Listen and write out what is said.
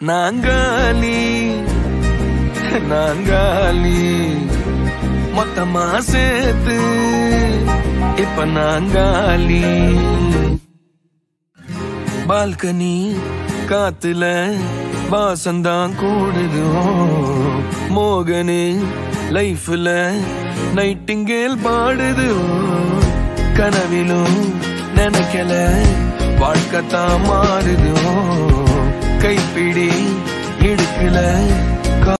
நாங்காலி நாங்காலி மொத்தமா சேர்த்து இப்ப நாங்காலி பால்கனி காத்துல வாசந்தான் கூடுதோ மோகனே லைஃப்ல நைட்டிங்கேல் பாடுது கனவிலும் நினைக்கல வாழ்க்கைத்தான் மாறுதோ கைப்பிடி இடுக்கல